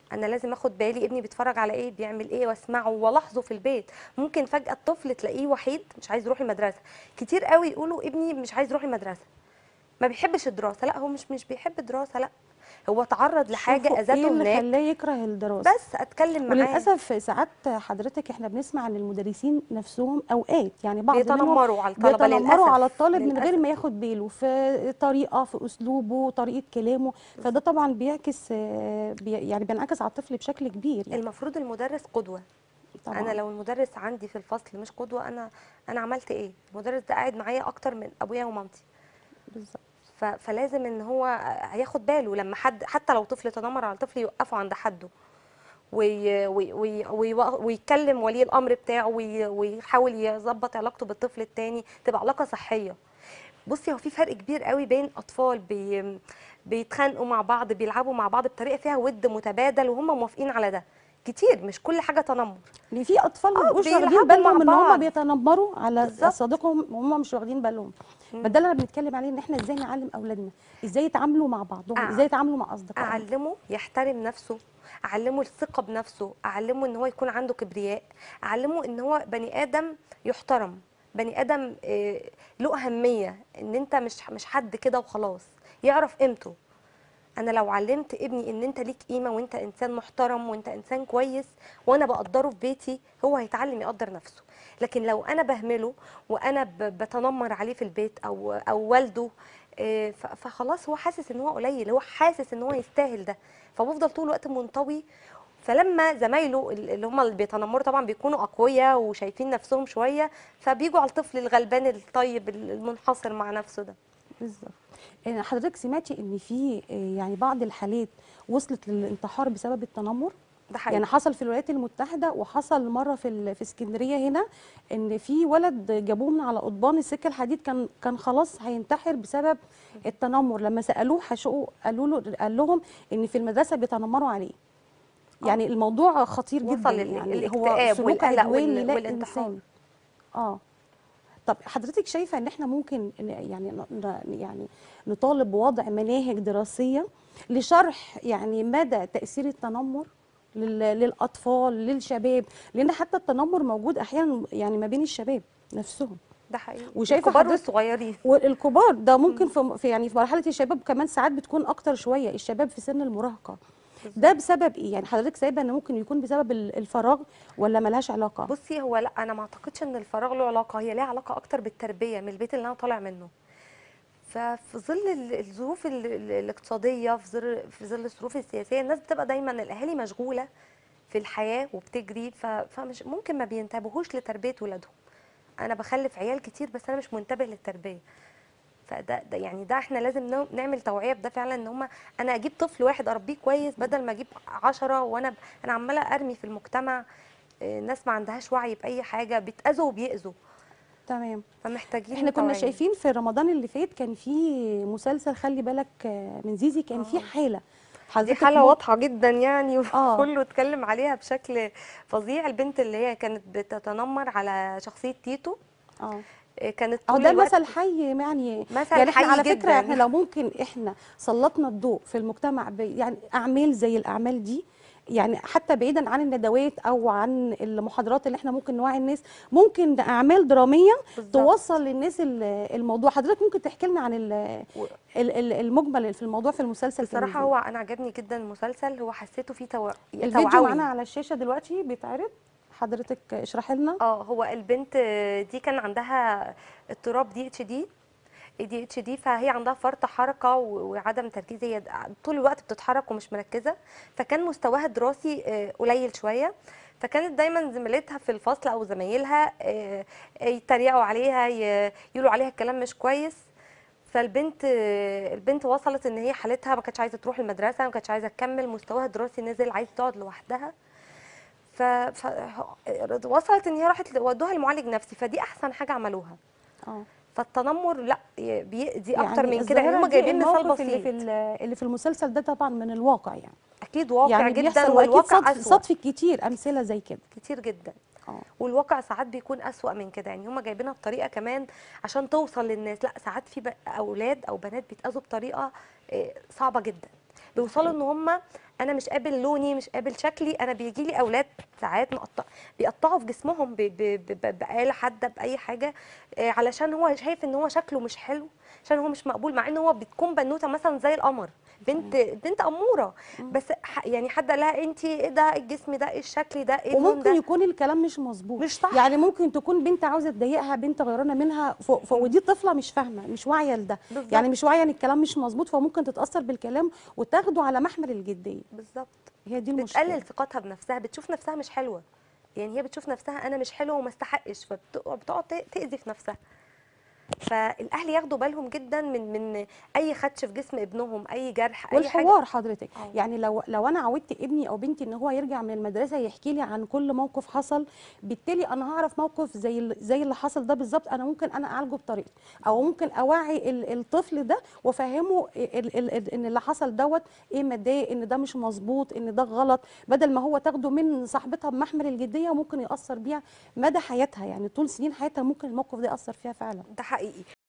انا لازم اخد بالي ابني بيتفرج على ايه بيعمل ايه واسمعه والاحظه في البيت ممكن فجاه الطفل تلاقيه وحيد مش عايز يروح المدرسه كتير قوي يقولوا ابني مش عايز يروح المدرسه ما بيحبش الدراسه لا هو مش مش بيحب الدراسه لا هو تعرض لحاجه شوفوا اذته ايه اللي هناك خلاه يكره الدراسه بس اتكلم معاه وللاسف ساعات حضرتك احنا بنسمع عن المدرسين نفسهم اوقات يعني بعض منهم بيتنمروا على الطلبه بيتنمروا للاسف على الطالب من غير للأسف. ما ياخد باله في طريقه في اسلوبه طريقه كلامه فده طبعا بيعكس آه، بي يعني بينعكس على الطفل بشكل كبير يعني المفروض المدرس قدوه طبعا انا لو المدرس عندي في الفصل مش قدوه انا انا عملت ايه المدرس ده قاعد معايا اكتر من ابويا ومامتي بالظبط ف- فلازم ان هو هياخد باله لما حد حتى لو طفل تنمر على طفل يوقفه عند حده وي وي وي وي ويتكلم ولي الامر بتاعه وي ويحاول يظبط علاقته بالطفل التاني تبقى علاقه صحيه بصي هو في فرق كبير قوي بين اطفال بي بيتخانقوا مع بعض بيلعبوا مع بعض بطريقه فيها ود متبادل وهم موافقين على ده كتير مش كل حاجه تنمر ان في اطفال ما آه، بيبقوش واخدين بيلعبوا بالهم مع ان هم بعض. بيتنمروا على بالظبط. اصدقائهم وهم مش واخدين بالهم فده اللي انا بنتكلم عليه ان احنا ازاي نعلم اولادنا ازاي يتعاملوا مع بعضهم آه. ازاي يتعاملوا مع اصدقائهم اعلمه يحترم نفسه اعلمه الثقه بنفسه اعلمه ان هو يكون عنده كبرياء اعلمه ان هو بني ادم يحترم بني ادم آه، له اهميه ان انت مش مش حد كده وخلاص يعرف قيمته انا لو علمت ابني ان انت ليك قيمه وانت انسان محترم وانت انسان كويس وانا بقدره في بيتي هو هيتعلم يقدر نفسه لكن لو انا بهمله وانا ب- بتنمر عليه في البيت او او والده آه، ف- فخلاص هو حاسس ان هو قليل هو حاسس ان هو يستاهل ده فبفضل طول الوقت منطوي فلما زمايله ال- اللي هم اللي بيتنمروا طبعا بيكونوا اقوياء وشايفين نفسهم شويه فبيجوا على الطفل الغلبان الطيب المنحصر مع نفسه ده بالظبط يعني حضرتك سمعتي ان في آه، يعني بعض الحالات وصلت للانتحار بسبب التنمر ده حقيقي يعني حصل في الولايات المتحده وحصل مره في ال- في اسكندريه هنا ان في ولد جابوه من على قضبان السكه الحديد كان كان خلاص هينتحر بسبب التنمر لما سالوه حشقوا قالوا له قال لهم ان في المدرسه بيتنمروا عليه يعني الموضوع خطير وصل جدا لل- يعني الاكتئاب هو سلوك والقلق عدواني وال- لا والانتحار. انساني اه طب حضرتك شايفه ان احنا ممكن ن- يعني ن- ن- يعني نطالب بوضع مناهج دراسيه لشرح يعني مدى تاثير التنمر لل- للاطفال للشباب لان حتى التنمر موجود احيانا يعني ما بين الشباب نفسهم ده حقيقي وشايفة الكبار حضرتك- والصغيرين والكبار ده ممكن في في- يعني في مرحله الشباب كمان ساعات بتكون اكتر شويه الشباب في سن المراهقه ده بسبب ايه يعني حضرتك سايبه ان ممكن يكون بسبب ال- الفراغ ولا ملهاش علاقه بصي هو لا انا ما اعتقدش ان الفراغ له علاقه هي ليها علاقه اكتر بالتربيه من البيت اللي انا طالع منه ففي ظل ال- الظروف ال- ال- الاقتصاديه في ظل في ظل الظروف السياسيه الناس بتبقى دايما الاهالي مشغوله في الحياه وبتجري ف- فمش ممكن ما بينتبهوش لتربيه ولادهم انا بخلف عيال كتير بس انا مش منتبه للتربيه فده ده يعني ده احنا لازم نو- نعمل توعيه بده فعلا ان هم انا اجيب طفل واحد اربيه كويس بدل ما اجيب عشرة وانا ب- انا عماله ارمي في المجتمع آه، ناس ما عندهاش وعي باي حاجه بيتاذوا وبيأذوا تمام فمحتاجين احنا كنا توعية. شايفين في رمضان اللي فات كان في مسلسل خلي بالك آه، من زيزي كان في حاله دي حضرتك حالة ممكن- واضحة جدا يعني آه. وكله اتكلم عليها بشكل فظيع البنت اللي هي كانت بتتنمر على شخصية تيتو اه آه، كانت اه طول ده الوقت مثل حي يعني مثل يعني احنا حي على فكره جداً. احنا لو ممكن احنا سلطنا الضوء في المجتمع ب- يعني اعمال زي الاعمال دي يعني حتى بعيدا عن الندوات او عن المحاضرات اللي احنا ممكن نوعي الناس ممكن اعمال دراميه بالظبط. توصل للناس ال- الموضوع حضرتك ممكن تحكي لنا عن ال- و- ال- ال- المجمل في الموضوع في المسلسل كان بصراحة إزاي؟ هو أنا عجبني جدا المسلسل هو حسيته فيه تو... الفيديو توعوي. معانا على الشاشه دلوقتي بيتعرض حضرتك اشرحي لنا اه هو البنت دي كان عندها اضطراب دي اتش دي دي اتش دي فهي عندها فرط حركه و- وعدم تركيز هي طول الوقت بتتحرك ومش مركزه فكان مستواها الدراسي آه، قليل شويه فكانت دايما زميلتها في الفصل او زمايلها آه، يتريقوا عليها ي- يقولوا عليها الكلام مش كويس فالبنت آه، البنت وصلت ان هي حالتها ما كانتش عايزه تروح المدرسه ما كانتش عايزه تكمل مستواها الدراسي نزل عايزه تقعد لوحدها ف... ف... وصلت ان هي راحت ودوها لمعالج نفسي فدي احسن حاجه عملوها اه فالتنمر لا ي- بيأذي اكتر من كده الظاهرة يعني هم دي جايبين مثال الموقف اللي بسيط في ال- اللي في المسلسل ده طبعا من الواقع يعني اكيد واقع يعني جدا بيحصل واكيد والواقع صدف اسوأ صدف كتير امثله زي كده كتير جدا اه والواقع ساعات بيكون أسوأ من كده يعني هم جايبينها بطريقه كمان عشان توصل للناس لا ساعات في ب- اولاد او بنات بيتاذوا بطريقه آه، صعبه جدا بيوصلوا ان هم انا مش قابل لوني مش قابل شكلي انا بيجي لي اولاد ساعات مقطع بيقطعوا في جسمهم ب- ب- ب- بآلة حادة بأي حاجة آه، علشان هو شايف ان هو شكله مش حلو عشان هو مش مقبول مع ان هو بتكون بنوته مثلا زي القمر بنت بنت اموره بس ح- يعني حد قال لها انت ايه ده الجسم ده ايه الشكل ده ايه اللون وممكن ده يكون الكلام مش مظبوط مش صح. يعني ممكن تكون بنت عاوزه تضايقها بنت غيرانه منها ف... ف... ودي طفله مش فاهمه مش واعيه لده بالظبط. يعني مش واعيه ان الكلام مش مظبوط فممكن تتاثر بالكلام وتاخده على محمل الجديه بالظبط هي دي المشكله بتقلل ثقتها بنفسها بتشوف نفسها مش حلوه يعني هي بتشوف نفسها انا مش حلوه وما استحقش فبتقعد تاذي في نفسها فالاهل ياخدوا بالهم جدا من من اي خدش في جسم ابنهم اي جرح اي حاجه والحوار حضرتك آه. يعني لو لو انا عودت ابني او بنتي ان هو يرجع من المدرسه يحكي لي عن كل موقف حصل بالتالي انا هعرف موقف زي ال- زي اللي حصل ده بالظبط انا ممكن انا اعالجه بطريقتي او ممكن اوعي ال- الطفل ده وافهمه ال- ال- ال- ان اللي حصل دوت ايه مضايق ان ده مش مظبوط ان ده غلط بدل ما هو تاخده من صاحبتها بمحمل الجديه وممكن ياثر بيها مدى حياتها يعني طول سنين حياتها ممكن الموقف ده ياثر فيها فعلا ده حقيقي